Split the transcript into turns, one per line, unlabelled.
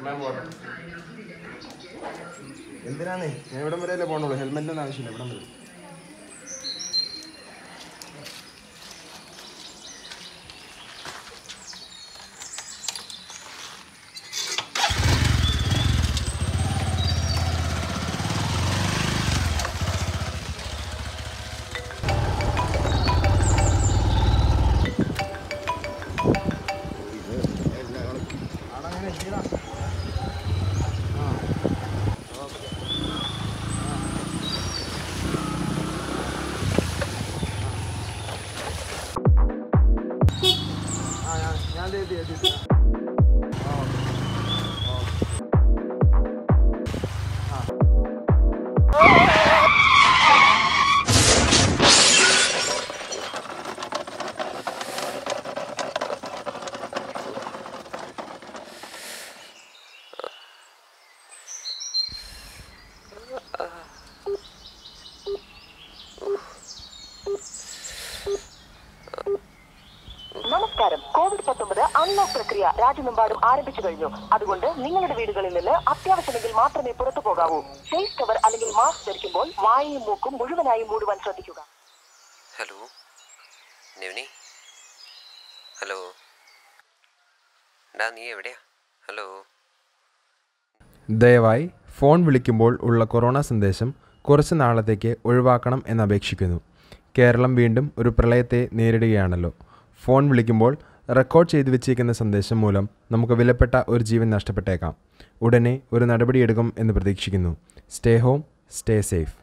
മാം പോട്ടെ എന്തിനാണ് ഞാൻ ഇവിടം വരെയല്ലേ പോകണുള്ളൂ ഹെൽമെറ്റ് ഒന്നും ആവശ്യമില്ല ഇവിടം വരെ ആടങ്ങനെ ചെയ്യടാ ആ ഓക്കെ ആ ഞാൻ ഞാൻ എഴുതി എഴുതി ആ ഓക്കെ ആ
നമസ്കാരം കോവിഡ് പത്തൊമ്പത് അൺലോക്ക് പ്രക്രിയ രാജ്യമെമ്പാടും ആരംഭിച്ചു കഴിഞ്ഞു അതുകൊണ്ട് നിങ്ങളുടെ വീടുകളിൽ നിന്ന് അത്യാവശ്യമെങ്കിൽ മാത്രമേ പുറത്തു പോകാവൂ ഫേസ് കവർ അല്ലെങ്കിൽ മാസ്ക് ധരിക്കുമ്പോൾ വായയും മൂക്കും മുഴുവനായും മൂടുവാൻ ശ്രദ്ധിക്കുക
ഹലോ നെവിനി ഹലോ ഡാ നീ എവിടെയാ ഹലോ
ദയവായി ഫോൺ വിളിക്കുമ്പോൾ ഉള്ള കൊറോണ സന്ദേശം കുറച്ച് നാളത്തേക്ക് ഒഴിവാക്കണം എന്നപേക്ഷിക്കുന്നു കേരളം വീണ്ടും ഒരു പ്രളയത്തെ നേരിടുകയാണല്ലോ ഫോൺ വിളിക്കുമ്പോൾ റെക്കോർഡ് ചെയ്തു വെച്ചിരിക്കുന്ന സന്ദേശം മൂലം നമുക്ക് വിലപ്പെട്ട ഒരു ജീവൻ നഷ്ടപ്പെട്ടേക്കാം ഉടനെ ഒരു നടപടിയെടുക്കും എന്ന് പ്രതീക്ഷിക്കുന്നു സ്റ്റേ ഹോം സ്റ്റേ സേഫ്